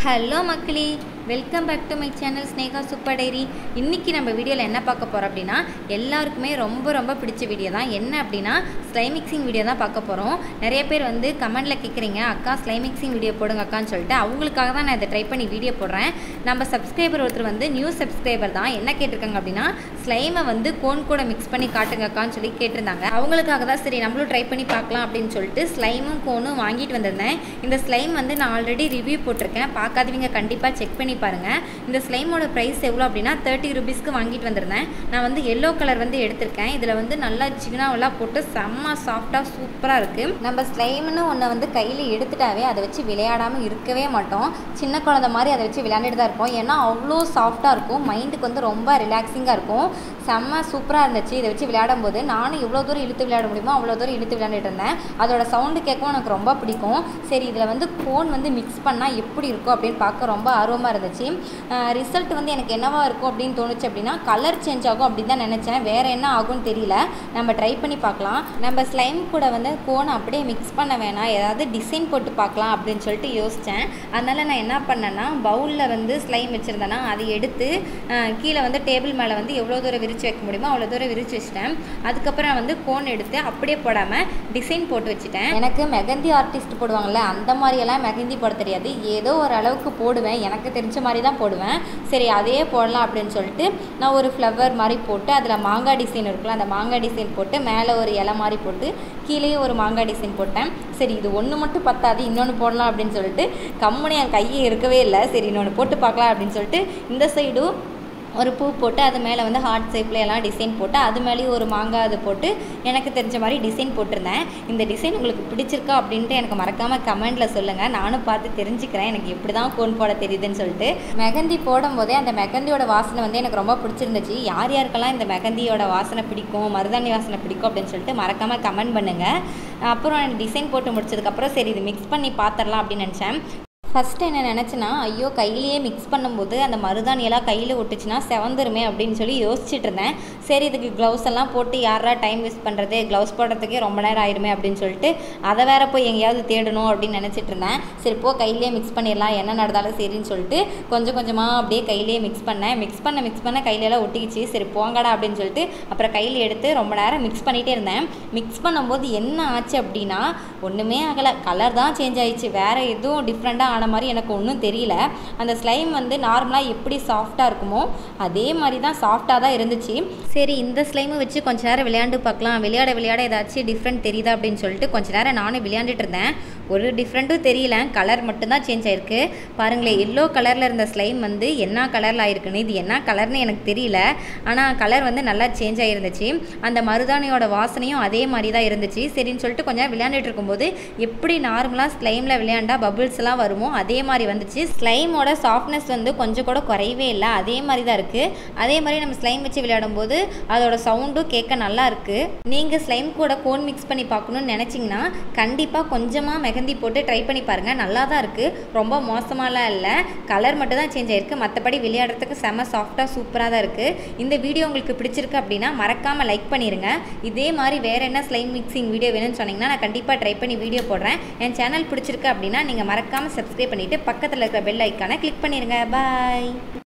hello மக்களே welcome back to my channel Sneha super diary இன்றைக்கி நம்ம வீடியோவில் என்ன பார்க்க போகிறோம் அப்படின்னா எல்லாருக்குமே ரொம்ப ரொம்ப பிடிச்ச வீடியோ தான் என்ன அப்படின்னா ஸ்லை மிக்சிங் வீடியோ தான் பார்க்க போகிறோம் நிறைய பேர் வந்து கமெண்டில் கேட்குறீங்க அக்கா ஸ்லை மிக்சிங் வீடியோ போடுங்க அக்கான்னு சொல்லிட்டு அவங்களுக்காக தான் நான் இதை ட்ரை பண்ணி வீடியோ போடுறேன் நம்ம சப்ஸ்கிரைபர் ஒருத்தர் வந்து நியூ சப்ஸ்கிரைபர் தான் என்ன கேட்டிருக்காங்க அப்படின்னா ஸ்லைமை வந்து கோன் கூட மிக்ஸ் பண்ணி காட்டுங்க அக்கான்னு சொல்லி கேட்டிருந்தாங்க அவங்களுக்காக தான் சரி நம்மளும் ட்ரை பண்ணி பார்க்கலாம் அப்படின்னு சொல்லிட்டு ஸ்லைமும் கோனும் வாங்கிட்டு வந்திருந்தேன் இந்த ஸ்லைம் வந்து நான் ஆல்ரெடி ரிவ்யூ போட்டிருக்கேன் பார்க்காதவங்க கண்டிப்பாக செக் பண்ணி பாருங்கள் இந்த ஸ்லைமோட ப்ரைஸ் எவ்வளோ அப்படின்னா தேர்ட்டி ருபீஸ்க்கு வாங்கிட்டு வந்திருந்தேன் நான் வந்து எல்லோ கலர் வந்து எடுத்திருக்கேன் இதில் வந்து நல்லா சிக்கனாவெல்லாம் போட்டு செம்ம சாஃப்டாக சூப்பராக இருக்குது நம்ம ஸ்லைம்னு ஒன்றை வந்து கையில் எடுத்துட்டாவே அதை வச்சு விளையாடாமல் இருக்கவே மாட்டோம் சின்ன குழந்தை மாதிரி அதை வச்சு விளையாண்டுட்டு தான் இருப்போம் ஏன்னா அவ்வளோ சாஃப்டாக இருக்கும் மைண்டுக்கு வந்து ரொம்ப ரிலாக்ஸிங்காக இருக்கும் செம்ம சூப்பராக இருந்துச்சு இதை வச்சு விளையாடும் போது நானும் எவ்வளோ தூரம் இழுத்து விளையாட முடியுமோ அவ்வளோ தூரம் இழுத்து விளையாண்டுட்டு இருந்தேன் அதோட சவுண்டு கேட்கவும் எனக்கு ரொம்ப பிடிக்கும் சரி இதில் வந்து கோன் வந்து மிக்ஸ் பண்ணால் எப்படி இருக்கும் அப்படின்னு பார்க்க ரொம்ப ஆர்வமாக இருந்துச்சு ரிசல்ட் வந்து எனக்கு என்னவா இருக்கும் அப்படின்னு தோணுச்சு அப்படின்னா கலர் சேஞ்ச் ஆகும் அப்படின்னு தான் நினச்சேன் வேறு என்ன ஆகும்னு தெரியல நம்ம ட்ரை பண்ணி பார்க்கலாம் நம்ம ஸ்லைம் கூட வந்து கோன் அப்படியே மிக்ஸ் பண்ண வேணாம் ஏதாவது டிசைன் போட்டு பார்க்கலாம் அப்படின்னு சொல்லிட்டு யோசித்தேன் அதனால் நான் என்ன பண்ணேன்னா பவுலில் வந்து ஸ்லைம் வச்சுருந்தேன்னா அதை எடுத்து அஹ், கீழே வந்து டேபிள் மேலே வந்து எவ்வளோ தூரம் விரிச்சு வைக்க முடியுமோ அவ்வளோ தூரம் விரிச்சு வச்சுட்டேன் அதுக்கப்புறம் நான் வந்து கோன் எடுத்து அப்படியே போடாமல் டிசைன் போட்டு வச்சுட்டேன் எனக்கு மெகந்தி ஆர்டிஸ்ட் போடுவாங்கள்ல அந்த மாதிரியெல்லாம் மெகந்தி போட தெரியாது ஏதோ ஒரு அளவுக்கு போடுவேன் எனக்கு தெரிஞ்ச மாதிரி தான் போடுவேன் சரி அதே போடலாம் அப்படின்னு சொல்லிட்டு நான் ஒரு ஃப்ளவர் மாதிரி போட்டு அதில் மாங்காய் டிசைன் இருக்குல்ல அந்த மாங்காய் டிசைன் போட்டு மேலே ஒரு இலை மாதிரி போட்டு கீழேயே ஒரு மாங்காய் டிசைன் போட்டேன் சரி இது ஒன்று மட்டும் பத்தாது இன்னொன்று போடலாம் அப்படின்னு சொல்லிட்டு கம்முனு என் கையே இருக்கவே இல்லை சரி இன்னொன்று போட்டு பார்க்கலாம் அப்படின்னு சொல்லிட்டு இந்த சைடும் ஒரு பூ போட்டு அது மேலே வந்து ஹார்ட் ஷேப்பில் எல்லாம் டிசைன் போட்டு அது மேலேயும் ஒரு மாங்காய் அது போட்டு எனக்கு தெரிஞ்ச மாதிரி டிசைன் போட்டிருந்தேன் இந்த டிசைன் உங்களுக்கு பிடிச்சிருக்கா அப்படின்ட்டு எனக்கு மறக்காமல் கமெண்டில் சொல்லுங்கள் நானும் பார்த்து தெரிஞ்சுக்கிறேன் எனக்கு எப்படி தான் கோன் போட தெரியுதுன்னு சொல்லிட்டு மெகந்தி போடும்போதே அந்த மெகந்தியோட வாசனை வந்து எனக்கு ரொம்ப பிடிச்சிருந்துச்சு யார் யாருக்கெல்லாம் இந்த மெகந்தியோட வாசனை பிடிக்கும் மருதாணி வாசனை பிடிக்கும் அப்படின்னு சொல்லிட்டு மறக்காமல் கமெண்ட் பண்ணுங்கள் அப்புறம் டிசைன் போட்டு முடிச்சதுக்கப்புறம் சரி இது மிக்ஸ் பண்ணி பார்த்துடலாம் அப்படின்னு நினச்சேன் ஃபஸ்ட்டு என்ன நினச்சேன்னா ஐயோ கையிலேயே மிக்ஸ் பண்ணும்போது அந்த மருதாணியெல்லாம் கையில் ஒட்டுச்சுன்னா செவந்துருமே அப்படின்னு சொல்லி யோசிச்சுட்டு இருந்தேன் சரி இதுக்கு க்ளவுஸ் எல்லாம் போட்டு யாரா டைம் வேஸ்ட் பண்ணுறது க்ளவுஸ் போடுறதுக்கே ரொம்ப நேரம் ஆயிருமே அப்படின்னு சொல்லிட்டு அதை வேற போய் எங்கேயாவது தேடணும் அப்படின்னு நினச்சிட்டு இருந்தேன் சரி போ கையிலேயே மிக்ஸ் பண்ணிடலாம் என்ன நடந்தாலும் சரின்னு சொல்லிட்டு கொஞ்சம் கொஞ்சமாக அப்படியே கையிலேயே மிக்ஸ் பண்ணேன் மிக்ஸ் பண்ண மிக்ஸ் பண்ண கையிலெல்லாம் ஒட்டிக்கிச்சு சரி போங்கடா அப்படின்னு சொல்லிட்டு அப்புறம் கையில் எடுத்து ரொம்ப நேரம் மிக்ஸ் பண்ணிகிட்டே இருந்தேன் மிக்ஸ் பண்ணும்போது என்ன ஆச்சு அப்படின்னா ஒன்றுமே ஆகலை கலர் தான் சேஞ்ச் ஆயிடுச்சு வேறு எதுவும் டிஃப்ரெண்ட்டாக ஆன மாதிரி எனக்கு ஒன்றும் தெரியல அந்த ஸ்லைம் வந்து நார்மலாக எப்படி சாஃப்டாக இருக்குமோ அதே மாதிரி தான் சாஃப்டாக தான் இருந்துச்சு சரி இந்த ஸ்லைமை வச்சு கொஞ்ச நேரம் விளையாண்டு பார்க்கலாம் விளையாட விளையாட ஏதாச்சும் டிஃப்ரெண்ட் தெரியுதா அப்படின்னு சொல்லிட்டு கொஞ்ச நேரம் நானும் விளையாண்டுட்டு இருந்தேன் ஒரு டிஃப்ரெண்ட்டும் தெரியல கலர் மட்டும்தான் சேஞ்ச் ஆயிருக்கு பாருங்களேன் எல்லோ கலரில் இருந்த ஸ்லைம் வந்து என்ன கலரில் ஆயிருக்குன்னு இது என்ன கலர்னு எனக்கு தெரியல ஆனால் கலர் வந்து நல்லா சேஞ்ச் ஆகிருந்துச்சு அந்த மருதாணியோட வாசனையும் அதே மாதிரி தான் இருந்துச்சு சரின்னு சொல்லிட்டு கொஞ்சம் நேரம் விளையாண்டுட்டு இருக்கும்போது எப்படி நார்மலாக ஸ்லைமில் விளையாண்டா பபிள்ஸ் எல்லாம் வருமோ அதே மாதிரி வந்துச்சு ஸ்லைமோட சாஃப்ட்னஸ் வந்து கொஞ்சம் கூட குறையவே இல்லை அதே மாதிரி தான் இருக்குது அதே மாதிரி நம்ம ஸ்லைம் வச்சு விளையாடும் போது அதோட சவுண்டும் கேட்க நல்லா இருக்குது நீங்கள் ஸ்லைம் கூட கோன் மிக்ஸ் பண்ணி பார்க்கணுன்னு நினச்சிங்கன்னா கண்டிப்பாக கொஞ்சமாக மெகந்தி போட்டு ட்ரை பண்ணி பாருங்கள் நல்லா தான் இருக்குது ரொம்ப மோசமாலாம் இல்லை கலர் மட்டும் தான் சேஞ்ச் ஆயிருக்கு மற்றபடி விளையாடுறதுக்கு செம சாஃப்டாக சூப்பராக தான் இருக்குது இந்த வீடியோ உங்களுக்கு பிடிச்சிருக்கு அப்படின்னா மறக்காமல் லைக் பண்ணிடுங்க இதே மாதிரி வேறு என்ன ஸ்லைம் மிக்சிங் வீடியோ வேணும்னு சொன்னீங்கன்னா நான் கண்டிப்பாக ட்ரை பண்ணி வீடியோ போடுறேன் என் சேனல் பிடிச்சிருக்கு அப்படின்னா நீங்கள் மறக்காமல் சப்ஸ்கிரைப் பண்ணிவிட்டு பக்கத்தில் இருக்கிற பெல் ஐக்கானை கிளிக் பண்ணிடுங்க பாய்